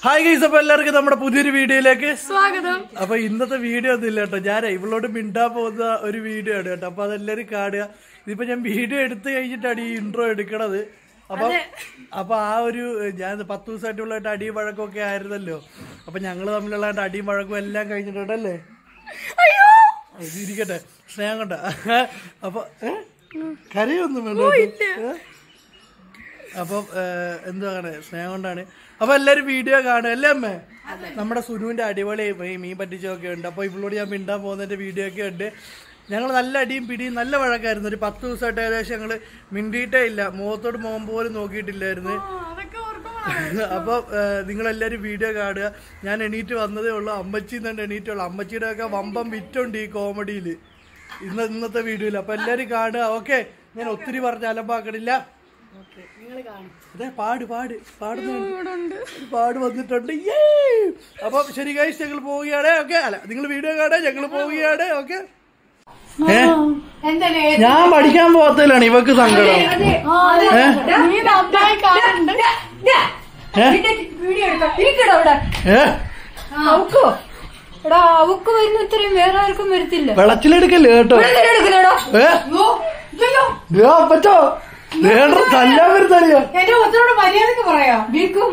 Hi guys അപ്പൊ എല്ലാവർക്കും നമ്മുടെ പുതിയൊരു വീഡിയോയിലേക്ക് സ്വാഗതം അപ്പൊ ഇന്നത്തെ വീഡിയോ ഒന്നും ഇല്ല കേട്ടോ ഞാൻ ഇവളോട് മിണ്ടാൻ പോകുന്ന ഒരു വീഡിയോ ആണ് കേട്ടോ അപ്പൊ അതെല്ലാരും കാണുക ഇതിപ്പോ ഞാൻ വീഡിയോ എടുത്തു കഴിഞ്ഞിട്ടാണ് ഈ ഇൻട്രോ എടുക്കണത് അപ്പൊ അപ്പൊ ആ ഒരു ഞാൻ പത്ത് ദിവസമായിട്ടുള്ളതായിട്ട് അടിയും വഴക്കമൊക്കെ ആയിരുന്നല്ലോ അപ്പൊ ഞങ്ങള് തമ്മിലുള്ള അടിയും വഴക്കും എല്ലാം കഴിഞ്ഞിട്ടുണ്ടല്ലേ ഇത് ഇരിക്കട്ടെ സ്നേഹം കൊണ്ട അപ്പൊ ഏ? കരയൊന്നും വേണ്ട കേട്ടോ. ഏ? അപ്പം എന്താണ് സ്നേഹം കൊണ്ടാണ് അപ്പൊ എല്ലാരും വീഡിയോ കാണുക അല്ലേ അമ്മേ നമ്മുടെ സുനുവിന്റെ അടിപൊളി ഈ മീൻ പറ്റിച്ചൊക്കെ ഉണ്ട് അപ്പൊ ഇവളോട് ഞാൻ മിണ്ടാൻ പോകുന്നതിന്റെ വീഡിയോ ഒക്കെ ഉണ്ട് ഞങ്ങൾ നല്ല അടിയും പിടിയും നല്ല വഴക്കായിരുന്നു ഒരു പത്ത് ദിവസമായിട്ട് ഏകദേശം ഞങ്ങള് മിണ്ടിയിട്ടേ ഇല്ല മുഖത്തോട് മുഖം പോലും നോക്കിയിട്ടില്ലായിരുന്നു അതൊക്കെ ഓർക്കുമ്പോ അപ്പൊ നിങ്ങളെല്ലാരും വീഡിയോ കാണുക ഞാൻ എണീറ്റ് വന്നതേ ഉള്ളൂ അമ്മച്ചി തന്നെ എണീറ്റുള്ളൂ അമ്മച്ചിയുടെ ഒക്കെ വമ്പം വിറ്റുണ്ട് ഈ കോമഡിയില് ഇന്ന് ഇന്നത്തെ വീഡിയോയിൽ അപ്പൊ എല്ലാരും കാണുക ഓക്കെ ഞാൻ ഒത്തിരി പറഞ്ഞ് അലമ്പാക്കണില്ല അതെ പാട് പാട് പാടുന്നുണ്ട് പാട് വന്നിട്ടുണ്ട് യേ! അപ്പൊ ശരി ഗൈസ് ഞങ്ങൾ പോവുകയാണ് ഓക്കെ അല്ല നിങ്ങൾ വീഡിയോ കാണാൻ ഞങ്ങൾ പോവുകയാണ് ഓക്കെ ഏ എന്താണ് ഞാൻ പഠിക്കാൻ പോകത്തില്ലാണ് ഇവക്ക് സങ്കടം ഏ? നീ നന്നായി കാണുന്നുണ്ട് ഏ? വീഡിയോ എടുക്കാം ഇരിക്കടോ അവിടെ ഏ അവക്കോ എടാ അവക്ക് വരുന്ന ഇത്രയും വേറെ ആർക്കും വരത്തില്ല വെള്ളത്തിലെടുക്കല്ലേ കേട്ടോ എടുക്കണോടാ ഏ ദേ അപ്പച്ചോ വേണ്ട തല്ലാൻ വരുത്തറിയോ എന്റെ ഒത്തിനോട് മര്യാദക്ക് പറയാ വീക്കും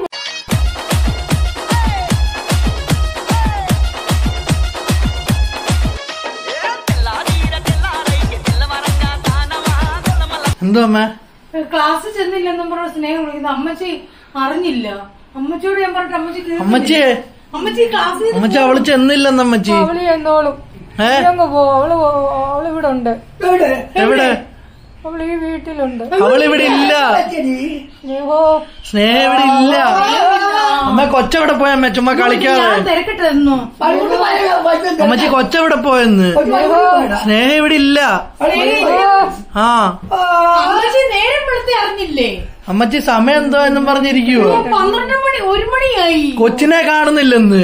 എന്തോ അമ്മ ക്ലാസ്സിൽ ചെന്നില്ലെന്നും പറഞ്ഞ സ്നേഹം വിളിക്കുന്നത് അമ്മച്ചി അറിഞ്ഞില്ല അമ്മച്ചിയോട് ഞാൻ പറഞ്ഞിട്ട് അമ്മച്ചി കേട്ടില്ല. അമ്മച്ചിയെ അമ്മച്ചി ക്ലാസ്സിൽ അമ്മച്ചി അവള് ചെന്നില്ലെന്ന് അമ്മച്ചി അവള് എന്നോളും ഏ അങ്ങ് പോ അവള് പോ- അവള് ഇവിടെ ഉണ്ട് എവിടെ അവള് ഈ വീട്ടിലുണ്ട് അവളിവിടെ ഇല്ല സ്നേഹോ സ്നേഹ ഇവിടെ ഇല്ല അമ്മ കൊച്ചവിടെ പോയ അമ്മ ചുമ്മാ കളിക്കാതെ ഞാൻ തിരക്കിട്ട് തന്നു അമ്മച്ചി കൊച്ചവിടെ പോയെന്ന് സ്നേഹ ഇവിടെ ഇല്ല ആ അമ്മച്ചി നേരം വെളുത്തി അറിഞ്ഞില്ലേ അമ്മച്ചി സമയം എന്തോ എന്നും പറഞ്ഞിരിക്കുവോ പന്ത്രണ്ട് മണി ഒരു മണിയായി കൊച്ചിനെ കാണുന്നില്ലെന്ന്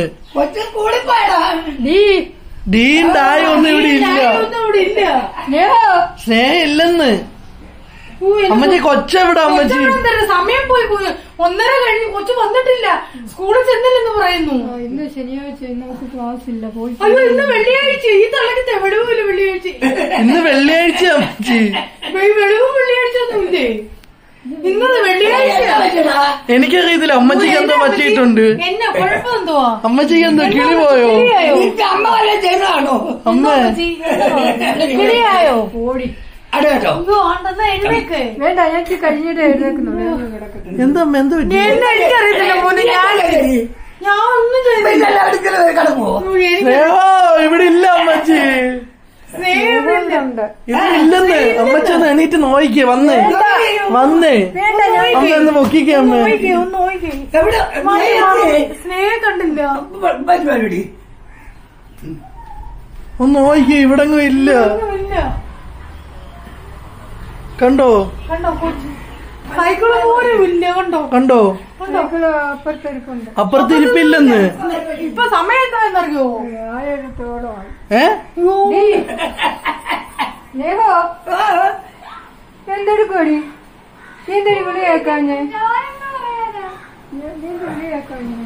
ഡീ ഡീൻ ഡായ ഒന്നും ഇവിടെ ഇല്ല ഒന്നും ഇവിടെ ഇല്ല സ്നേഹോ സ്നേഹ ഇല്ലെന്ന് ഓ, എനിക്ക് അമ്മച്ചി കൊച്ചെവിടെ അമ്മച്ചി കൊച്ചവിടെ തരാം. സമയം പോയി പോയി. ഒന്നര കഴിഞ്ഞ് കൊച്ചു വന്നിട്ടില്ല സ്കൂളിൽ ചെന്നില്ലെന്ന് പറയുന്നു ആ, ഇന്ന് ശനിയാഴ്ച ഇന്ന് നമുക്ക് ക്ലാസ് ഇല്ല പോയി അയ്യോ ഇന്ന് വെള്ളിയാഴ്ച ഈ തള്ളക്ക് വെളിവില്ല വെള്ളിയാഴ്ച ഇന്ന് വെള്ളിയാഴ്ച അമ്മച്ചി വെ- വെളിവും വെള്ളിയാഴ്ച ഒന്നുമില്ലേ ഇന്നത് വെള്ളിയാഴ്ച എനിക്കറിയത്തില്ല അമ്മച്ചിക്ക് എന്തോ പറ്റിയിട്ടുണ്ട് എന്നാ കുഴപ്പം എന്തുവാ അമ്മച്ചിക്ക് എന്തോ കിളി പോയോ കിളിയായോ അമ്മ അമ്മച്ചി, കിളിയായോ ഓടി അയ്യോ ആണ്ടെന്നാ എഴുന്നേക്ക് വേണ്ട ഞാൻ ഇച്ചിരി കഴിഞ്ഞിട്ട് എഴുന്നേക്കുന്നു വേഗം കിടക്കട്ടെ എന്താ അമ്മ എന്ത് പറ്റി എന്നെ എനിക്കറിയത്തില്ല മോനെ ഞാൻ ഞാൻ ഒന്നും ചെയ്തില്ല എനിക്ക് സ്നേഹ ഇവിടെ ഇല്ല അമ്മച്ചി സ്നേഹമില്ല ഉണ്ട് ഇവിടെ ഇല്ലെന്ന് അമ്മച്ചി ഒന്ന് എണീറ്റ് നോയിക്കേ വന്നേ വന്നേ അമ്മ ഒന്ന് പൊക്കിക്കേ അമ്മ നോയിക്കേ, ഒന്ന് നോയിക്കേ. സ്നേഹം കണ്ടില്ല ഒന്ന് നോയിക്കേ ഇവിടെങ്ങും ഇല്ല ഒന്നുമില്ല കണ്ടോ കണ്ടോ കൊച്ചു സൈക്കിള് പോലും ഇല്ല കണ്ടോ കണ്ടോ സൈക്കിള് അപ്പുറത്തെടുപ്പുണ്ട് അപ്പുറത്ത് ഇരിപ്പില്ലെന്ന് ഇപ്പൊ സമയം എന്താണെന്നറിയോ ആയിരത്തോളമായി ഏ സ്നേഹോ എന്തെടുക്കോടി നീ എന്തൊരു വിളി കേൾക്കാഞ്ഞേ നീ എന്തൊരു വിളി കേൾക്കാഞ്ഞേ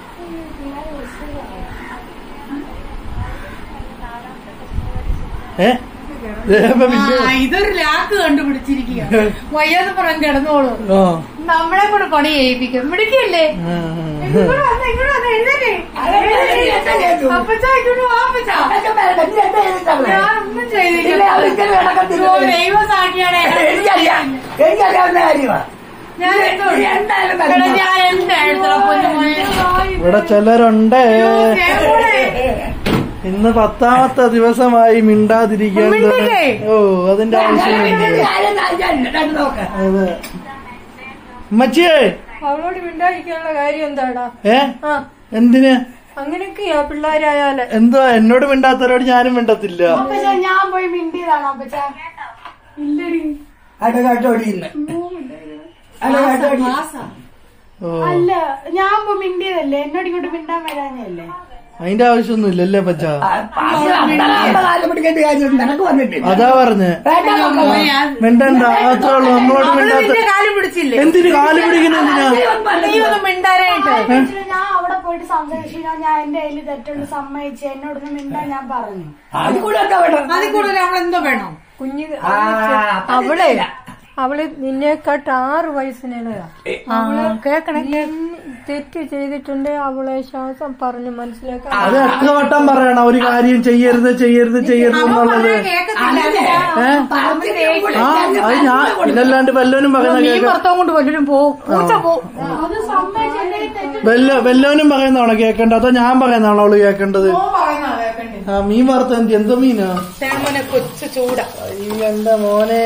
ഏ ദേ അമ്മ പിന്നെ ആ, ഇതൊരു ലാക്ക് കണ്ടുപിടിച്ചിരിക്കുക വയ്യാന്ന് പറയാൻ കിടന്നോളൂ ആ നമ്മളെ കൂടെ പണി ചെയ്യിപ്പിക്കും വിളിക്കല്ലേ ആ, ഇങ്ങോട്ട് വന്ന്, ഇങ്ങോട്ട് വന്ന്, എഴുന്നേറ്റ്. എഴുന്നേറ്റ്. അപ്പച്ചാ, ഇങ്ങോട്ട് വാ, അപ്പച്ചാ. ഞാനൊന്നും ചെയ്തില്ല. ഓ, ദൈവം സാക്ഷിയാണേ. എനിക്കറിയാവുന്ന കാര്യമാണ് ഞാൻ എന്തോ എടാ, ഞാൻ എന്താ പൊന്നുമോനെ ഇവിടെ ചിലരുണ്ട് സ്നേഹമോളെ. ഇന്ന് പത്താമത്തെ ദിവസമായി മിണ്ടാതിരിക്കാൻ മിണ്ടില്ലേ? ഓ അതിന്റെ ആവശ്യമില്ല നോക്കാം അതെ അമ്മച്ചിയേ അവളോട് മിണ്ടാതിരിക്കാനുള്ള കാര്യം എന്താടാ ഏ ആ എന്തിന് അങ്ങനെയൊക്കെയാ പിള്ളേരായാല് എന്തോ എന്നോട് മിണ്ടാത്തവരോട് ഞാനും മിണ്ടത്തില്ല അപ്പച്ചാ, ഞാൻ പോയി മിണ്ടിയതാണ് അപ്പച്ചാ ഇല്ലടി അടുകാട്ടോടി ഇന്ന് അടുകാട്ടോടി ക്ലാസ്സാ. ഓ അല്ല ഞാൻ പോയി മിണ്ടിയതല്ലേ എന്നോട് ഇങ്ങോട്ട് മിണ്ടാൻ വരാനല്ലേ അതിന്റെ ആവശ്യമൊന്നുമില്ല അല്ലേ പച്ച കാലം പിടിക്കേണ്ട കാര്യം നിനക്ക് വന്നിട്ടില്ല അതാ പറഞ്ഞ് വേണ്ട മക്കളെ. മിണ്ടണ്ട അത്രേ ഉള്ളൂ നമ്മളോട് മിണ്ടാത്ത നിന്റെ കാലം പിടിച്ചില്ലേ എന്തിന് കാല് പിടിക്കുന്ന എന്തിനാ നീ ഒന്ന് മിണ്ടാനായിട്ട് ഞാൻ അവിടെ പോയിട്ട് സംസാരിച്ചു ഞാൻ എന്റെ കയ്യിൽ തെറ്റുണ്ട് സമ്മതിച്ചു എന്നോടൊന്നും മിണ്ടാൻ ഞാൻ പറഞ്ഞു അത് കൂടെ എന്താ വേണം അതിൽ കൂടുതൽ അവൾ എന്തോ വേണം കുഞ്ഞ് ആ, അവളെ അവള് നിന്നെക്കാട്ട് ആറ് വയസ്സിനിടയാ കേക്കണേ നീ തെറ്റ് ചെയ്തിട്ടുണ്ട് അവളെ ശ്വാസം പറഞ്ഞ് മനസ്സിലാക്കാൻ അത് എത്ര വട്ടം പറയണം ഒരു കാര്യം ചെയ്യരുത് ചെയ്യരുത് ചെയ്യരുത് എന്നുള്ളത് ഏ? ആ അത് ഞാൻ ഇതല്ലാണ്ട് വല്ലവനും പറയുന്ന നീ കേൾക്കാം ഭർത്താവും കൊണ്ട് വല്ലരും പോവും പൂച്ച പോവും അത് സമ്മതിച്ചു എന്റെ കയ്യിൽ തെറ്റുണ്ട് വല്ല വല്ലവനും പറയുന്നതാണോ കേൾക്കേണ്ടത് അതോ ഞാൻ പറയുന്നതാണോ അവള് കേൾക്കേണ്ടത് ആ മീൻ വറുത്ത എന്ത് എന്തോ മീനാ തേമനെ കൊച്ചു ചൂട ഈ എന്റെ മോനെ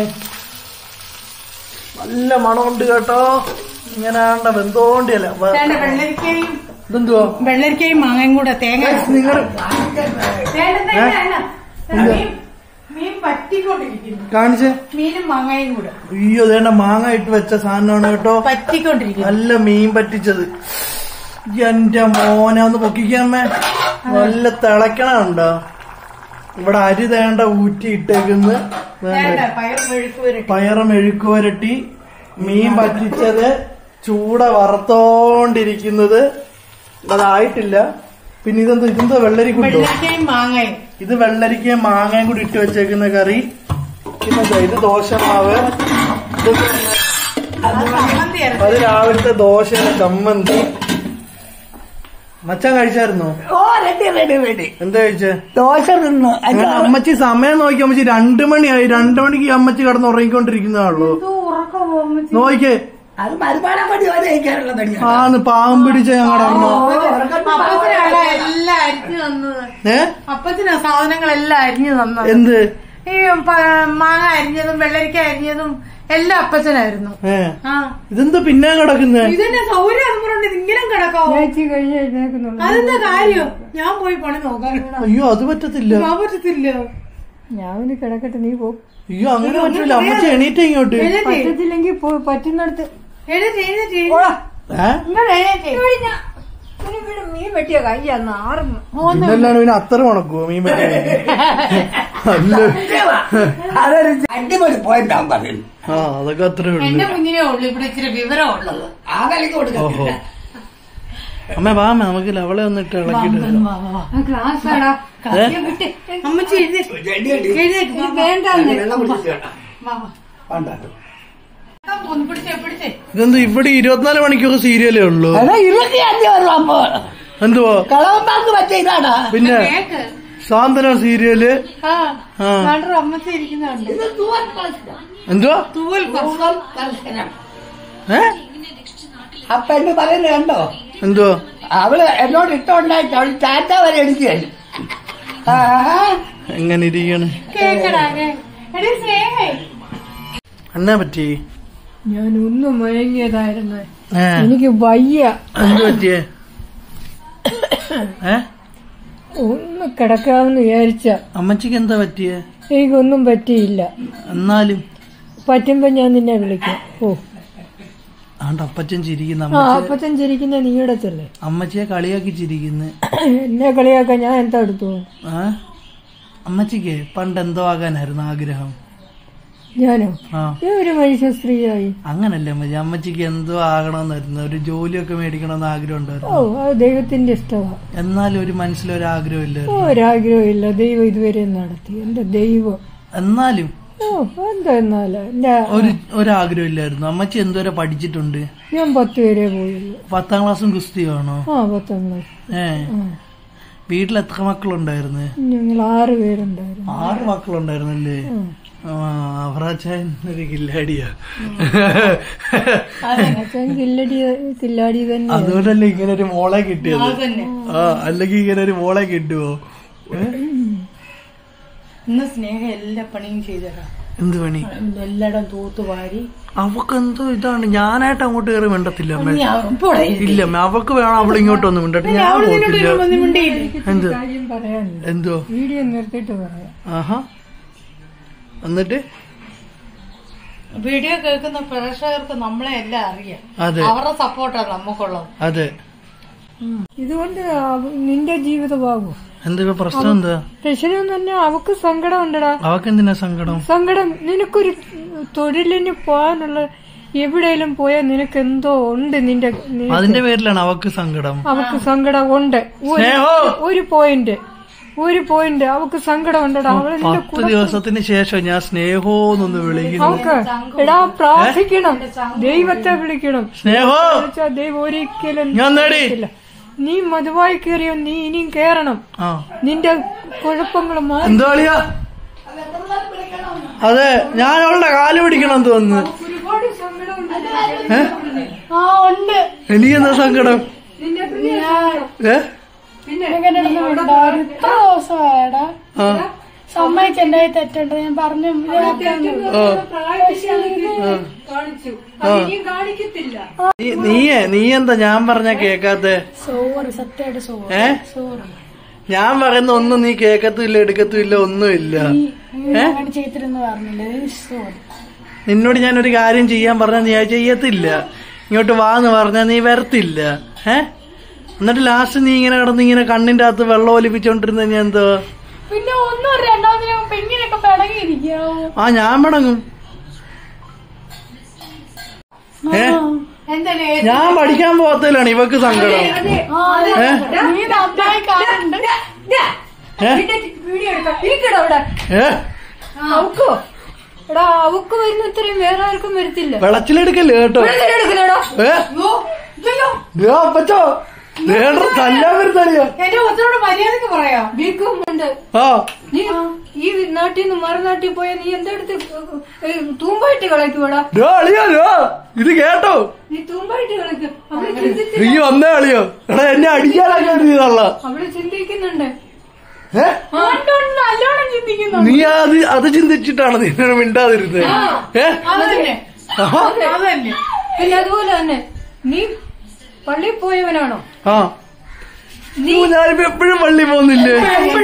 നല്ല മണമുണ്ട് കേട്ടോ ഇങ്ങനെ വെന്തോണ്ടിയല്ല വേണ്ട വെള്ളരിക്കയും ഇതെന്തുവാ വെള്ളരിക്കയും മാങ്ങയും കൂടെ തേങ്ങ നിങ്ങൾ വേണ്ട, വേണ്ട, വേണ്ട. മീൻ മീൻ പറ്റിക്കൊണ്ടിരിക്കുന്നു കാണിച്ചേ മീനും മാങ്ങയും കൂടെ അയ്യോ അതേണ്ട മാങ്ങ ഇട്ട് വെച്ച സാധനമാണ് കേട്ടോ പറ്റിക്കൊണ്ടിരിക്കുന്നു നല്ല മീൻ പറ്റിച്ചത് എന്റെ മോനെ ഒന്ന് പൊക്കിക്കാമേ നല്ല തിളക്കണുണ്ടോ ഇവിടെ അരി തേണ്ട ഊറ്റി ഇട്ടേക്കുന്ന് വേണ്ട പയർ മെഴുക്ക് വരട്ടി പയറ് മെഴുക്ക് വരട്ടി മീൻ പറ്റിച്ചത് ചൂട വറുത്തോണ്ടിരിക്കുന്നത് അതായിട്ടില്ല പിന്നെ ഇതെന്തോ ഇതെന്തോ വെള്ളരിക്കുണ്ടോ വെള്ളരിക്കയും മാങ്ങയും ഇത് വെള്ളരിക്കയും മാങ്ങയും കൂടി ഇട്ട് വെച്ചേക്കുന്ന കറി പിന്നെ ദേ ഇത് ദോശമാവ് ഇത് ചമ്മന്തി അരച്ച് അത് രാവിലത്തെ ദോശയുടെ ചമ്മന്തി മച്ചാൻ കഴിച്ചായിരുന്നോ ഓ റെഡി റെഡി റെഡി എന്താ കഴിച്ചേ ദോശ തിന്നു അതിന്റെ അങ്ങനെ അമ്മച്ചി സമയം നോക്കി അമ്മച്ചി രണ്ടു മണിയായി രണ്ടു മണിക്ക് ഈ അമ്മച്ചി കിടന്ന് ഉറങ്ങിക്കൊണ്ടിരിക്കുന്നതാണല്ലോ നോക്കിക്കേ അത് മരുമാനം പടി വരെ കഴിക്കാനുള്ള തടിയാണ് ആന്ന് പാവം പിടിച്ച ഞങ്ങളുടെ അമ്മ അപ്പത്തിനാണ് എല്ലാം അരിഞ്ഞു തന്നത് ഏ അപ്പത്തിനാ സാധനങ്ങളെല്ലാം അരിഞ്ഞു തന്നത് എന്ത് ഈ പ- മാങ്ങ അരിഞ്ഞതും വെള്ളരിക്ക അരിഞ്ഞതും എല്ലാം അപ്പച്ചനായിരുന്നു ഏ ആ ഇതെന്താ പിന്നെ കിടക്കുന്നേ ഇതന്നെ സൗകര്യം അതുകൊണ്ട് ഇങ്ങനെ കിടക്കാവോ ചേച്ചി കഴിഞ്ഞ് എഴുന്നേക്കുന്നുള്ളൂ അതെന്താ കാര്യം ഞാൻ പോയി പണി നോക്കാൻ അയ്യോ അത് പറ്റത്തില്ല ഞാൻ പറ്റത്തില്ല ഞാൻ ഇനി കിടക്കട്ടെ നീ പോ അയ്യോ അങ്ങനെ പറ്റില്ല അമ്മച്ചി എണീറ്റ് ഇങ്ങോട്ട് എഴുന്നേറ്റ് പറ്റത്തില്ലെങ്കിൽ പോ പറ്റുന്നിടത്ത് എഴുന്നേറ്റ് എഴുന്നേറ്റ് ഏ ഇങ്ങോട്ട് എഴുന്നേറ്റ് ഇനി ഇവിടെ മീൻ വെട്ടിയ കയ്യാന്ന് ആറുന്നു പിന്നല്ലാണ് പിന്നെ അത്ര ഉണക്കുവോ മീൻ പറ്റി അല്ല അതൊരു അടിപൊളി പോയിന്റ് ആവും പറയുന്നു ആ അതൊക്കെ അത്രേ ഉള്ളു എന്റെ കുഞ്ഞിനെ ഉള്ളു ഇവിടെ ഇച്ചിരി വിവരം ഉള്ളത് ആ കളിക്ക് കൊടുക്കാം ഓഹോ അമ്മ വാമ നമുക്ക് ലവളെ ഒന്നിട്ട് ഇളക്കിട്ട് വരാം. ക്ലാസ് ആടാ ഏ? അമ്മച്ചി എഴുന്നേറ്റ് റെഡി റെഡി എഴുന്നേറ്റ് വാ, വാ. വേണ്ടെന്ന് വെള്ളം കുടിച്ചിട്ട് വാ, വാ. വേണ്ട ഒന്ന് പിടിച്ചേ പിടിച്ചേ ഇതെന്ത് ഇവിടെ ഇരുപത്തിനാല് മണിക്കൂർ സീരിയലേ ഉള്ളൂ എടാ ഇരുപത്തി അഞ്ച് വരും അപ്പൊ എന്തുവാ കളവമ്പാക്ക് പറ്റിയ ഇതാടാ പിന്നെ കേക്ക് സാന്ത്വന സീരിയല് ആ ആ കണ്ടോ അമ്മച്ചി ഇരിക്കുന്നുണ്ട് ഇത് തൂവൽ കളശനം. എന്തുവാ തൂവൽ തൂവൽ കളശനം. ഏ ആ പെണ്ണ് പറയുന്നത് കണ്ടോ എന്തുവാ അവള് എന്നോട് ഇട്ടുണ്ടായിട്ട് അവള് ടാറ്റ വരെ എനിക്ക് തരും ആ, എങ്ങനെ ഇരിക്കണ് കേക്കടാ കേ- എടീ സ്നേഹേ എന്നാ പറ്റി ഞാൻ ഒന്ന് മയങ്ങിയതായിരുന്നു ഏ എനിക്ക് വയ്യ എന്ത് പറ്റിയേ ഏ ഒന്ന് കിടക്കാമെന്ന് വിചാരിച്ച അമ്മച്ചിക്ക് എന്താ പറ്റിയേ എനിക്കൊന്നും പറ്റിയില്ല എന്നാലും പറ്റുമ്പോ ഞാൻ നിന്നെ വിളിക്കാം ഓ ആണ്ട് അപ്പച്ചൻ ചിരിക്കുന്ന ആ അമ്മച്ചി അപ്പച്ചൻ ചിരിക്കുന്ന നീടത്തല്ലേ അമ്മച്ചിയെ കളിയാക്കി ചിരിക്കുന്നു എന്നെ കളിയാക്കാൻ ഞാൻ എന്താ എടുത്തു ആ അമ്മച്ചിക്ക് പണ്ട് എന്തോ ആകാനായിരുന്നു ആഗ്രഹം ഞാനോ ആ ഞാൻ ഒരു മനുഷ്യ സ്ത്രീയായി അങ്ങനല്ലേ അമ്മച്ചി അമ്മച്ചിക്ക് എന്തോ ആകണമെന്നായിരുന്നു ഒരു ജോലിയൊക്കെ മേടിക്കണമെന്ന് ആഗ്രഹം ഓ ഉണ്ടായിരുന്നു അത് ദൈവത്തിന്റെ ഇഷ്ടമാണ് എന്നാലും ഒരു മനസ്സിലൊരു ആഗ്രഹം ഇല്ല ഓ ഒരാഗ്രഹമില്ല ദൈവം ഇതുവരെ നടത്തി എന്റെ ദൈവം എന്നാലും ഓ എന്താ എന്നാല് എന്റെ ഒരു ഒരാഗ്രഹം ഇല്ലായിരുന്നു അമ്മച്ചി എന്തോരെ പഠിച്ചിട്ടുണ്ട് ഞാൻ പത്ത് വരെ പോയുള്ളൂ പത്താം ക്ലാസ്സും കുസ്തിയാണോ ആ പത്താം ക്ലാസ് ഏ വീട്ടിൽ എത്ര മക്കളുണ്ടായിരുന്നു ഞങ്ങൾ ആറ് പേരുണ്ടായിരുന്നു ആറ് മക്കളുണ്ടായിരുന്നല്ലേ ആ അവറാച്ചായൻ ഒരു കില്ലാടിയാ അച്ഛൻ കില്ലടി കില്ലാടി തന്നെ അതുകൊണ്ടല്ലേ ഇങ്ങനെ ഒരു മോളെ കിട്ടിയത് തന്നെ ആ അല്ലെങ്കിൽ ഇങ്ങനെ ഒരു മോളെ കിട്ടുവോ ഏ? ഇന്ന് സ്നേഹം എല്ലാ പണിയും ചെയ്തടാ എന്ത് പണി എല്ലായിടം തൂത്ത് വാരി അവക്ക് എന്തോ ഇതാണ് ഞാനായിട്ട് അങ്ങോട്ട് കയറി മിണ്ടത്തില്ല അമ്മേ നീ പോടെ ഇല്ല അമ്മേ അവക്ക് വേണം അവൾ ഇങ്ങോട്ട് വന്ന് മിണ്ടട്ടെ ഞാൻ പോകത്തില്ല എന്ത് കാര്യം പറയാനുണ്ട് എന്തോ വീഡിയോ നിർത്തിയിട്ട് പറയാം ആഹാ എന്നിട്ട് വീഡിയോ കേൾക്കുന്ന പ്രേക്ഷകർക്ക് നമ്മളെ എല്ലാം അറിയാം അതെ അവരുടെ സപ്പോർട്ടാണ് നമുക്കുള്ളത് അതെ ഇതുകൊണ്ട് അവ- നിന്റെ ജീവിതമാകും എന്തൊക്കെ പ്രശ്നം എന്താ പ്രശ്നം തന്നെ അവക്ക് സങ്കടം ഉണ്ടടാ അവക്ക് എന്തിനാ സങ്കടം സങ്കടം നിനക്കൊരു തൊഴിലിന് പോകാനുള്ള എവിടെയെങ്കിലും പോയാൽ നിനക്ക് എന്തോ ഉണ്ട് നിന്റെ നി- അതിന്റെ പേരിലാണ് അവക്ക് സങ്കടം അവക്ക് സങ്കടം ഉണ്ട് ഒരു- സ്നേഹോ ഒരു പോയിന്റ് ഒരു പോയിന്റ് അവക്ക് സങ്കടം ഉണ്ടടാ അവളെ നിന്റെ പത്ത് ദിവസത്തിന് ശേഷം ഞാൻ സ്നേഹോന്നൊന്ന് വിളിക്കുന്നു അവക്ക് എടാ പ്രാർത്ഥിക്കണം ദൈവത്തെ വിളിക്കണം സ്നേഹോ വിളിച്ചാ ദൈവം ഒരിക്കലും ഞാൻ നേടി ഇല്ല. നീ മധുവായി കയറിയോ നീ ഇനിയും കേറണം ആ നിന്റെ കുഴപ്പങ്ങൾ മാറി എന്തോ അളിയാ അതെ ഞാൻ അവളുടെ കാല് പിടിക്കണം തോന്നുന്നു ഒരുപാട് സങ്കടമുണ്ട് ഏ ആ ഉണ്ട് എനിക്കെന്താ സങ്കടം ഏ ഇങ്ങനെ ഇരുന്ന് മിണ്ടാറ്. ഇത്ര ദിവസമായടാ ആ സമ്മതിച്ച് എന്റെ കയ്യിൽ തെറ്റുണ്ട് ഞാൻ പറഞ്ഞു ഇതിനകത്ത് ഓ കാണിച്ചു അത് ഇനിയും കാണിക്കത്തില്ല നീ- നീയേ നീ എന്താ ഞാൻ പറഞ്ഞ കേക്കാത്തെ സോറി സത്യമായിട്ട് സോറി ഏ സോറി ഞാൻ പറയുന്ന ഒന്നും നീ കേക്കത്തുമില്ല എടുക്കത്തുമില്ല ഒന്നുമില്ല അങ്ങനെ ചെയ്തിരുന്ന് പറഞ്ഞില്ലേ സോറി നിന്നോട് ഞാനൊരു കാര്യം ചെയ്യാൻ പറഞ്ഞാൽ നീ അത് ചെയ്യത്തില്ല ഇങ്ങോട്ട് വാന്ന് പറഞ്ഞാൽ നീ വരത്തില്ല ഏ എന്നിട്ട് ലാസ്റ്റ് നീ ഇങ്ങനെ കിടന്ന് ഇങ്ങനെ കണ്ണിന്റെ അകത്ത് വെള്ളം ഒലിപ്പിച്ചോണ്ടിരുന്ന ഞാൻ എന്തോ പിന്നെ ഒന്നും രണ്ടാമതിനും ഇപ്പൊ ഇങ്ങനെയൊക്കെ പിടങ്ങിയിരിക്കാവോ ആ ഞാൻ മടങ്ങും ഏ എന്തായാലും ഞാൻ പഠിക്കാൻ പോകത്തില്ലാണ് ഇവക്ക് സങ്കടം ഏ നീ നന്നായി കാണുന്നുണ്ട് ഏ വീഡിയോ എടുക്കാം ഇരിക്കടാ അവിടെ ഏ അവക്കോ എടാ അവക്ക് വരുന്ന ഇത്രയും വേറെ ആർക്കും വരത്തില്ല വെളച്ചിലെടുക്കല്ലേ കേട്ടോ എടുക്കലടാ ഏ ദേ അപ്പച്ചോ ദേണ്ട തല്ലാൻ വരുന്നറിയോ എന്റെ ഒത്തിനോട് മര്യാദക്ക് പറയാം ബിക്കും ഉണ്ട് ആ നീ ഈ നാട്ടിൽ നിന്ന് മറുനാട്ടിൽ പോയാൽ നീ എന്തെടുത്ത് തൂമ്പായിട്ട് കളയ്ക്കൂടാ ഡോ അളിയോ ഡോ ഇത് കേട്ടോ നീ തൂമ്പായിട്ട് കളിക്കും അവള് ചിന്തിച്ച് നീ വന്നേ അളിയോ എടാ എന്നെ അടിക്കാനൊക്കെ ചെയ്തള്ള അവള് ചിന്തിക്കുന്നുണ്ട് ഏ നല്ലോണം ചിന്തിക്കുന്നു നീ അത് അത് ചിന്തിച്ചിട്ടാണ് നിന്നോട് മിണ്ടാതിരുന്നത് ഏ അത് തന്നെ ആഹാ. അത് തന്നെ പിന്നെ അതുപോലെ തന്നെ നീ പള്ളിയിൽ പോയവനാണോ ആ നീ ഞാനിപ്പോ എപ്പോഴും പള്ളി പോകുന്നില്ലേ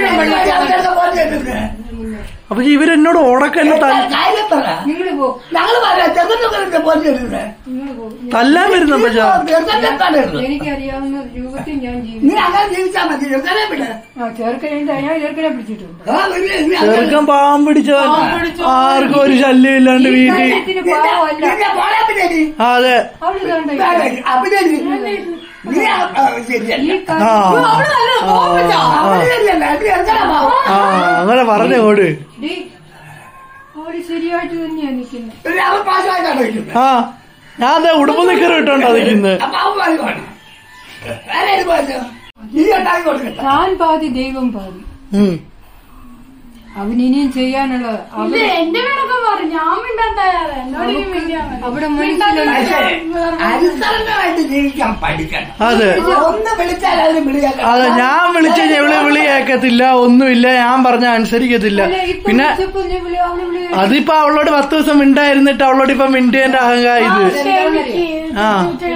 അപ്പൊ ഇവരെന്നോട് ഓടക്കല്ല കാര്യം പറ നിങ്ങള് പോ ഞങ്ങള് പറയാം ചെറുതൊക്കെ പോലെടുക്കുന്നത് നിങ്ങള് പോ തല്ലാൻ വരുന്ന പച്ച എനിക്കറിയാവുന്ന രൂപത്തിൽ ഞാൻ നീ ജീവിക്കും അങ്ങനെ ജീവിച്ചാൽ മതി ചെറുക്കനെ വിട് ആ ചെറുക്കനെ ഞാൻ ചെറുക്കനെ പിടിച്ചിട്ടുണ്ട് ആ, ഒരു- നീ അങ്ങനെ- ചെറുക്കൻ പാവം പിടിച്ചവൻ ആർക്കും ഒരു ശല്യം ഇല്ലാണ്ട് വീട്ടിൽ ഇതിന് പാവമല്ല നിന്നെ മോളെ അഭിനയി. ആ അതെ അവള് കണ്ടോ അഭിനയി. നീ ആ, ആ, ശരിയല്ല. ഈ ആ ആ, അവള് ശരിയല്ല. അത് ചെറുക്കനാ പാവം. ആ അങ്ങനെ പറഞ്ഞോട് ഡി അവള് ശരിയായിട്ട് തന്നെയാ നിക്കുന്നത് പിന്നെ അവൻ പാസ്സായിട്ടാണ് ഇരിക്കുന്നത്. ആ ഞാൻ അതെ ഉടുപ്പ് നിക്കറ് ഇട്ടോണ്ടാ നിക്കുന്നത് അപ്പൊ അവൻ പറയുവാണ്. വേറെ ഒരു പാസ്. നീ ഉണ്ടാക്കി കൊടുക്കണ്ട. ഞാൻ പാതി ദൈവം പാതി ഉം. അവൻ ഇനിയും ചെയ്യാനുള്ളത് അവൻ ഇത് എന്റെ പേരൊക്കെ പറഞ്ഞു ഞാൻ മിണ്ടാൻ തയ്യാറ് എന്നോട് ഇനി മിണ്ടിയാ മതി. അവിടെ മനസ്സിലായി പക്ഷേ, അനുസരണമായിട്ട് ജീവിക്കാൻ പഠിക്കണം അതെ ഒന്ന് വിളിച്ചാൽ അതിന് വിളിയാൻ അതെ ഞാൻ വിളിച്ച ഇവള് വിളി കേക്കത്തില്ല ഒന്നുമില്ല ഞാൻ പറഞ്ഞ അനുസരിക്കത്തില്ല പിന്നെ വിളിച്ചപ്പോ ഞാൻ വിളി- അവള് വിളി അതിപ്പോ അവളോട് പത്ത് ദിവസം മിണ്ടായിരുന്നിട്ട് അവളോട് ഇപ്പൊ മിണ്ടിയന്റെ അഹങ്കാരം ഇത് ആ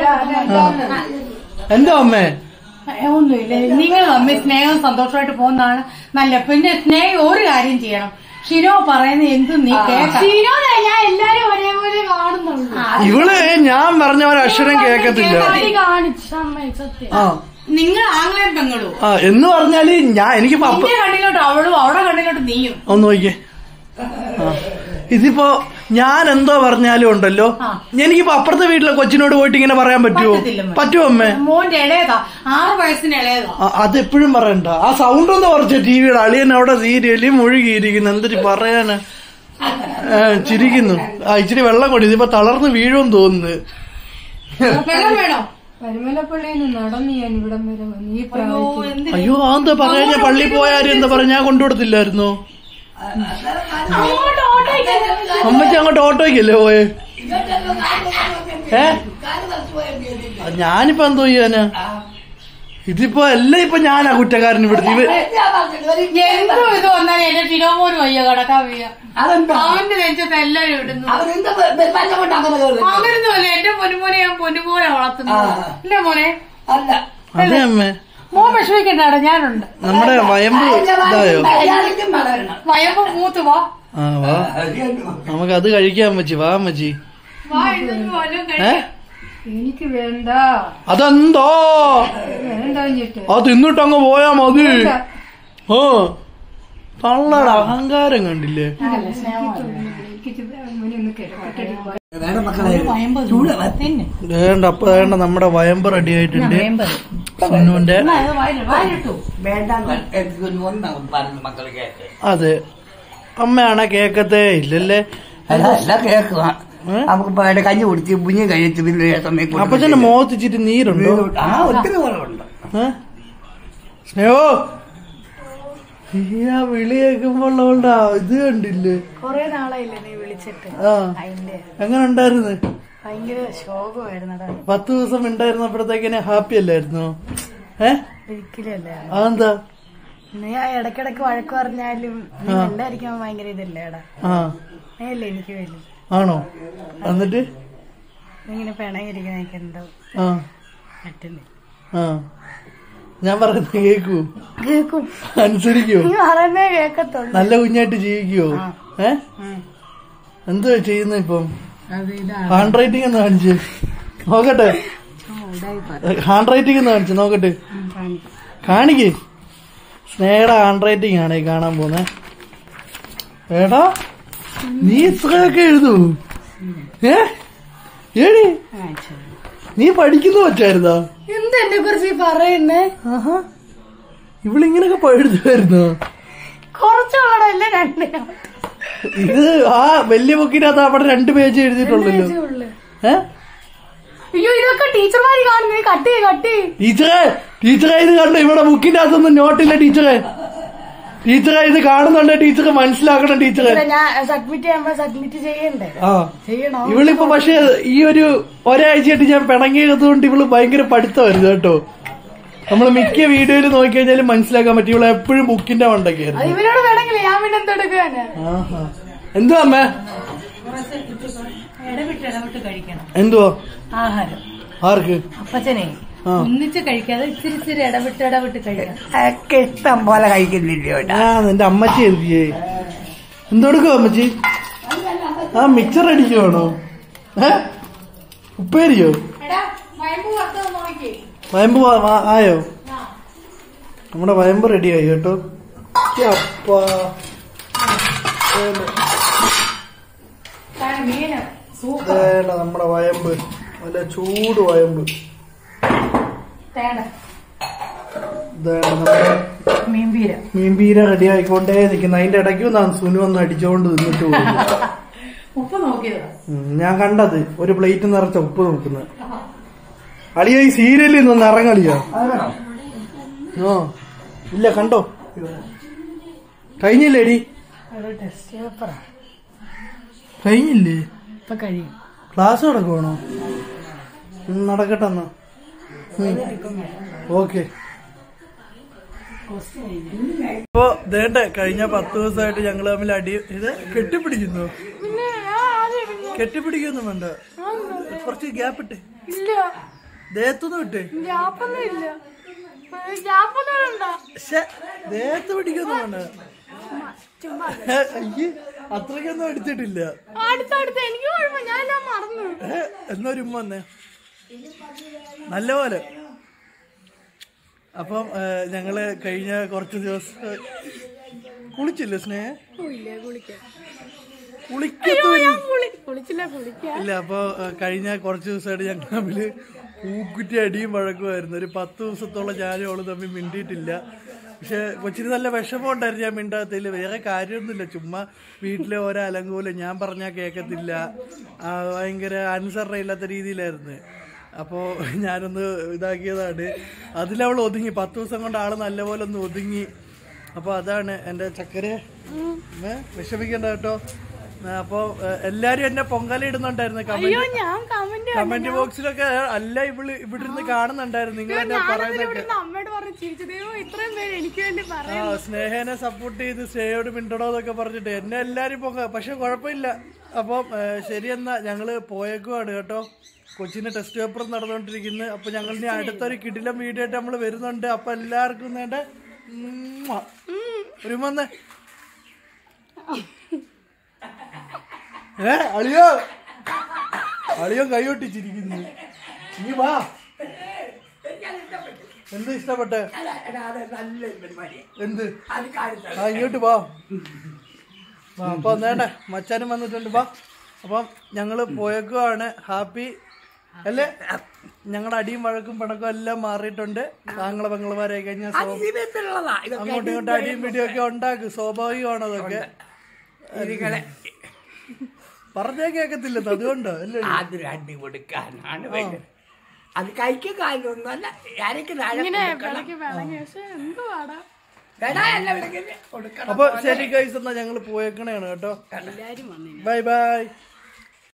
എന്തോ അമ്മേ ഏ, ഒന്നുമില്ല നിങ്ങൾ തമ്മിൽ സ്നേഹം സന്തോഷമായിട്ട് പോകുന്നതാണ് നല്ല പിന്നെ സ്നേഹം ഒരു കാര്യം ചെയ്യണം ഷിനോ പറയുന്ന എന്തും നീ കേൾക്കാം ഷീനോനെ ഞാൻ എല്ലാരും ഒരേപോലെ കാണുന്നുള്ളൂ ഇവള് ഞാൻ പറഞ്ഞ ഒരു അക്ഷരം കേക്കത്തില്ല അടി കാണിച്ചു സമ്മതിച്ചു സത്യം ആ നിങ്ങൾ ആംഗ്ലയും പെങ്ങളും ആ എന്ന് പറഞ്ഞാല് ഞാൻ എനിക്ക് പപ്പ നിന്റെ കണ്ണിലോട്ട് അവളും അവിടെ കണ്ണിലോട്ട് നീയും ഒന്ന് നോക്കിയേ ആ. ഇതിപ്പോ ഞാൻ എന്തോ പറഞ്ഞാലും ഉണ്ടല്ലോ എനിക്കിപ്പോ അപ്പുറത്തെ വീട്ടിലെ കൊച്ചിനോട് പോയിട്ട് ഇങ്ങനെ പറയാൻ പറ്റുമോ പറ്റത്തില്ല, അമ്മേ. പറ്റുമോ അമ്മേ മോന്റെ ഇളയതാ ആറ് വയസ്സിന് ഇളയതാ ആ, അതെപ്പോഴും പറയണ്ട ആ സൗണ്ട് ഒന്ന് കുറച്ച് ടിവിയുടെ അളിയൻ അവിടെ സീരിയല് മുഴുകിയിരിക്കുന്നു എന്തൊരു പറയാന് ആ, ചിരിക്കുന്നു ആ ഇച്ചിരി വെള്ളം കൊടി ഇതിപ്പോ തളർന്ന് വീഴുമെന്ന് തോന്നുന്നു വെള്ളം വേണോ പരിമലപ്പള്ളിയിൽ നിന്ന് നടന്ന് ഞാൻ ഇവിടം വരെ വന്നു ഈ ഓ പ്രായത്തിൽ എന്ത് അയ്യോ അതെന്താ പറയാ ഞാൻ പള്ളി പോയാരും എന്താ പറയാ ഞാൻ കൊണ്ടുകൊടുത്തില്ലായിരുന്നോ അങ്ങോട്ട് ഓട്ടോ അമ്മച്ചി അങ്ങോട്ട് ഓട്ടോയ്ക്കല്ലേ പോയെ ഏ ആ, ഞാനിപ്പോ എന്തോ ചെയ്യാനാ ഇതിപ്പോ എല്ലാം ഇപ്പൊ ഞാനാ കുറ്റക്കാരൻ ഇവിടുത്തെ ഇവ എന്തോ ഇത് വന്നാൽ എന്റെ ഷിനോമോന് വയ്യ കടക്കാൻ വയ്യ അതെന്താ അവന്റെ നെഞ്ചത്ത് എല്ലാരും ഇടുന്നു അവരെന്താ പെരുമാറ്റം കൊണ്ട് അങ്ങനെ കയറുന്നത്? അങ്ങനൊന്നുമല്ല എന്റെ പൊന്നുമോനെ ഞാൻ പൊന്നുപോലെ വളർത്തുന്നു ആ. ഇല്ല മോനെ അല്ല അതെ അമ്മേ മോൻ വിഷമിക്കണ്ടാട ഞാനുണ്ട് നമ്മുടെ വയമ്പ് ഇതായോ എല്ലാവർക്കും വളരണം വയമ്പ് മൂത്ത് വാ ആ വാ നമുക്ക് അത് കഴിക്കാൻ അമ്മച്ചി വാ അമ്മച്ചി വാ ഇതൊന്നും വല്ലതും കഴി- ഏ എനിക്ക് വേണ്ട അതെന്തോ വേണ്ട എന്നിട്ട് അത് തിന്നിട്ടങ്ങ് പോയാ മതി ഓ തള്ളട അഹങ്കാരം കണ്ടില്ലേ എനിക്ക് മോനെ ഒന്ന് കിടക്കട്ടെ വേണം മക്കളെ വയമ്പത് ചൂട് തിന്നെ വേണ്ട അപ്പൊ വേണ്ട നമ്മുടെ വയമ്പ് റെഡി ആയിട്ടുണ്ട് വയമ്പത് സുനുവിന്റെ വായിലിട്ടു വേണ്ട എനിക്ക് ഒന്നും പറഞ്ഞു മക്കളെ കേക്ക് അതെ അമ്മയാണെ കേക്കത്തേ ഇല്ലല്ലേ അല്ല അല്ല കേക്ക് നമുക്ക് ഇപ്പൊ അതിന്റെ കഞ്ഞി കുടിച്ച് കുഞ്ഞും കഴിച്ച് പിന്നെ ഒരു സമയം കൊണ്ട് അപ്പച്ചന്റെ മുഖത്തിച്ചിട്ട് നീരുണ്ടോ ആ ഒത്തിരി കുറവുണ്ട് ഏ? സ്നേഹോ ഈ ആ വിളി കേൾക്കുമ്പോഴുള്ള ഇത് കണ്ടില്ലേ കൊറേ നാളായില്ലേ നീ വിളിച്ചിട്ട് ആ അതിന്റെ എങ്ങനെ ഉണ്ടായിരുന്നു ഭയങ്കര ശോകമായിരുന്നടാ പത്ത് ദിവസം ഉണ്ടായിരുന്നപ്പോഴത്തേക്കിനെ ഹാപ്പി അല്ലായിരുന്നോ ഏ ഒരിക്കലല്ലേ അതെന്താ നീ ആ ഇടക്കിടക്ക് വഴക്ക് പറഞ്ഞാലും നീ ഉണ്ടായിരിക്കാൻ ഭയങ്കര ഇതല്ലേടാ ആ നീ അല്ലേ എനിക്ക് വലിയ ആണോ എന്നിട്ട് നീ ഇങ്ങനെ പിണങ്ങിയിരിക്കുന്ന എനിക്ക് എന്തോ ആ പറ്റുന്നില്ല ആ ഞാൻ പറയുന്നത് കേക്കൂ കേക്കും അനുസരിക്കോ നീ പറയുന്നേ കേക്കത്തുള്ളൂ നല്ല കുഞ്ഞായിട്ട് ജീവിക്കുവോ ഏ ഉം. എന്തുവാ ചെയ്യുന്ന ഇപ്പം അത് ഇതാ ഹാൻഡ് റൈറ്റിംഗ് ഒന്ന് കാണിച്ച് നോക്കട്ടെ ഹാൻഡ് റൈറ്റിംഗ് ഒന്ന് കാണിച്ച് നോക്കട്ടെ കാണിക്ക് സ്നേഹയുടെ ഹാൻഡ് റൈറ്റിംഗ് ആണ് ഈ കാണാൻ പോന്നെ ഏടാ നീ ഇത്രയൊക്കെ എഴുതൂ ഏ ഏടി നീ പഠിക്കുന്ന വച്ചായിരുന്നാ എന്ത് എന്നെ കുറിച്ച് ഈ പറയുന്നേ ആഹാ ഇവളിങ്ങനൊക്കെ എഴുതുമായിരുന്നോ കുറച്ചുള്ളടല്ലേ രണ്ടിനും ഇത് ആ വലിയ ബുക്കിനകത്ത് അവിടെ രണ്ട് പേജ് എഴുതിയിട്ടുള്ളല്ലോ ഏ അയ്യോ ഇതൊക്കെ ടീച്ചർമാര് കാണുന്നു നീ കട്ട് ചെയ്യ് കട്ട് ചെയ്യ് ടീച്ചറെ ടീച്ചറെ ഇത് കണ്ടോ ഇവിടെ ബുക്കിന്റെ അകത്തൊന്നും നോട്ടില്ല ടീച്ചറെ ടീച്ചറെ ഇത് കാണുന്നുണ്ട് ടീച്ചറെ മനസ്സിലാക്കണം ടീച്ചറെ ഇല്ല, ഞാൻ സബ്മിറ്റ് ചെയ്യുമ്പോ സബ്മിറ്റ് ചെയ്യണ്ടേ ആ ചെയ്യണോ ഇവളിപ്പോ പക്ഷെ ഈ ഒരു ഒരാഴ്ചയായിട്ട് ഞാൻ പിണങ്ങിയത് കൊണ്ട് ഇവള് ഭയങ്കര പഠിത്തമായിരുന്നു കേട്ടോ നമ്മള് മിക്ക വീഡിയോയിൽ നോക്കിക്കഴിഞ്ഞാലും മനസ്സിലാക്കാൻ പറ്റും ഇവള് എപ്പോഴും ബുക്കിന്റെ മണ്ടൊക്കെയായിരുന്നു അത് ഇവനോട് വേണമെങ്കിൽ ഞാൻ പിന്നെ എന്തെടുക്കാന് ആഹാ എന്തുവാ അമ്മേ ഇടവിട്ട് ഇടവിട്ട് കഴിക്കണം എന്തുവാ ആഹാരം ആർക്ക് അപ്പച്ചനെ ആ. ഒന്നിച്ച് കഴിക്കാതെ ഇച്ചിരി ഇച്ചിരി ഇടവിട്ട് ഇടവിട്ട് കഴിക്കണം ഒക്കെ ഇഷ്ടം പോലെ കഴിക്കുന്നില്ലയോ ആ നിന്റെ അമ്മച്ചി എന്തിയേ എന്തെടുക്കുവോ അമ്മച്ചി ആ മിക്സർ അടിക്കുവാണോ ഏ ഉപ്പേരിയോ വയമ്പ് വാ- വാ- ആയോ നമ്മുടെ വയമ്പ് റെഡിയായി കേട്ടോ ഛെ, അപ്പാ. വേണ്ട, മീന് വേണ്ട നമ്മുടെ വയമ്പ് നല്ല ചൂട് വയമ്പ് തേട വേണ്ട നമ്മുടെ മീൻപീര മീൻപീര റെഡി ആയിക്കൊണ്ടേ നിൽക്കുന്നു അതിന്റെ ഇടയ്ക്ക് വന്നാണ് സുനു ഒന്ന് അടിച്ചോണ്ട് നിന്നിട്ട് പോകും ഉപ്പ് നോക്കിയതാ ഉം, ഞാൻ കണ്ടത് ഒരു പ്ലേറ്റ് നിറച്ച ഉപ്പ് നോക്കുന്നത് അളിയ ഈ സീരിയലിൽ നിന്ന് ഇറങ്ങളിയോ ആ ഇല്ല കണ്ടോ കഴിഞ്ഞില്ലേടി ടെസ്റ്റ് പേപ്പറാ കഴിഞ്ഞില്ലേ ഇപ്പൊ കഴിയും ക്ലാസ് നടക്കുവാണോ ഉം, നടക്കട്ടെ എന്നാ ഓക്കെ ഇപ്പൊ ദേണ്ട കഴിഞ്ഞ പത്ത് ദിവസമായിട്ട് ഞങ്ങൾ തമ്മിൽ അടി ഇത് കെട്ടിപ്പിടിക്കുന്നു കെട്ടിപ്പിടിക്കൊന്നും വേണ്ട കുറച്ച് ഗ്യാപ്പ് ഇട്ടേ ഇല്ല ദേഹത്തൊന്നും ഇട്ടേ ഗ്യാപ്പൊന്നും ഇല്ല ഗ്യാപ്പൊന്നും ഉണ്ടോ ശ്ശെ, ദേഹത്ത് പിടിക്കൊന്നും വേണ്ട ഏ, അയ്യേ അത്രയ്ക്കൊന്നും അടിച്ചിട്ടില്ല അടുത്തടുത്ത് എനിക്ക് കുഴപ്പം ഞാൻ എല്ലാം മറന്നു ഏ, എന്നാ ഒരു ഉമ്മ വന്നേ നല്ലപോലെ അപ്പം ഏ, ഞങ്ങള് കഴിഞ്ഞ കുറച്ച് ദിവസം കുളിച്ചില്ലേ സ്നേഹ ഇല്ല കുളിക്കാൻ കുളിക്കത്തുമില്ല കുളി- കുളിച്ചില്ല കുളിക്കാൻ ഇല്ല അപ്പൊ ഏ, കഴിഞ്ഞ കുറച്ച് ദിവസമായിട്ട് ഞങ്ങൾ തമ്മില് പൂക്കുറ്റി അടിയും വഴക്കുമായിരുന്നു ഒരു പത്ത് ദിവസത്തോളം ഞാനും അവള് തമ്മിൽ മിണ്ടിയിട്ടില്ല പക്ഷെ കൊച്ചിന് നല്ല വിഷമം ഉണ്ടായിരുന്നു ഞാൻ മിണ്ടാത്തതിൽ വേറെ കാര്യമൊന്നുമില്ല ചുമ്മാ വീട്ടിലെ ഓരോ അലങ്കൂലം ഞാൻ പറഞ്ഞാൽ കേൾക്കത്തില്ല ആ, ഭയങ്കര അനുസരണ ഇല്ലാത്ത രീതിയിലായിരുന്നു അപ്പോൾ ഞാനൊന്ന് ഇതാക്കിയതാണ് അതിലവൾ ഒതുങ്ങി പത്ത് ദിവസം കൊണ്ട് ആള് നല്ലപോലെ ഒന്ന് ഒതുങ്ങി അപ്പോൾ അതാണ് എൻ്റെ ചക്കര ഏ, വിഷമിക്കണ്ട കേട്ടോ അപ്പോൾ എല്ലാരും എന്നെ പൊങ്കാല ഇടുന്നുണ്ടായിരുന്നു കമന്റ് ഞാൻ കമന്റ് കമന്റ് ബോക്സിലൊക്കെ അല്ല ഇവള് ഇവിടെ ഇരുന്ന് കാണുന്നുണ്ടായിരുന്നു നിങ്ങൾ എന്നെ പറയുന്നൊക്കെ അമ്മയോട് പറഞ്ഞു ചിരിച്ചു ദൈവം ഇത്രയും പേര് എനിക്ക് വേണ്ടി ആ പറയാം സ്നേഹനെ സപ്പോർട്ട് ചെയ്ത് സ്നേഹയോട് മിണ്ടണോ എന്നൊക്കെ പറഞ്ഞിട്ട് എന്നെ എല്ലാരും പൊങ്ക പക്ഷെ കുഴപ്പമില്ല അപ്പം ഏ, ശരി എന്നാ ഞങ്ങള് പോയേക്കുവാണ് കേട്ടോ കൊച്ചിന്റെ ടെസ്റ്റ് പേപ്പർ നടന്നുകൊണ്ടിരിക്കുന്നു അപ്പൊ ഞങ്ങൾ ഇനി അടുത്തൊരു കിടിലം വീഡിയോ ആയിട്ട് നമ്മൾ വരുന്നുണ്ട് അപ്പൊ എല്ലാവർക്കും വേണ്ട ഒരു വന്നേ ഏ അളിയോ അളിയോ കൈയൊട്ടിച്ചിരിക്കുന്നു നീ വാ എന്ത് ഇഷ്ടപ്പെട്ടെ എന്ത് ആ ഇങ്ങോട്ട് വാ വാ അപ്പൊ നേട്ടെ മച്ചാനും വന്നിട്ടുണ്ട് വാ അപ്പം ഞങ്ങള് പോയേക്കുവാണ് ഹാപ്പി അല്ലേ ഞങ്ങളുടെ അടിയും വഴക്കും പിണക്കും എല്ലാം മാറിയിട്ടുണ്ട് താങ്കളെ പെങ്ങളമാരായി കഴിഞ്ഞാൽ അത് ജീവിതത്തിലുള്ളതാ ഇതൊക്കെ അങ്ങോട്ടും ഇങ്ങോട്ടും അടിയും പിടിയും ഒക്കെ ഉണ്ടാക്കും സ്വാഭാവികമാണ് അതൊക്കെ ഇതിങ്ങനെ പറഞ്ഞേ കേക്കത്തില്ല അതുകൊണ്ടോ അല്ലേ അതിന് അടി കൊടുക്കാനാണ് ഭയങ്കര അത് കൈക്ക് കാലൊന്നുമല്ല ആരൊക്കെ താഴെ കൊടുക്കണം. എന്തുവാടാ എടാ, എന്നെ വിളിക്കല്ലേ? കൊടുക്കണം അപ്പൊ ശരി ഗൈസ് എന്നാ ഞങ്ങള് പോയേക്കണേണ് കേട്ടോ ബൈ ബൈ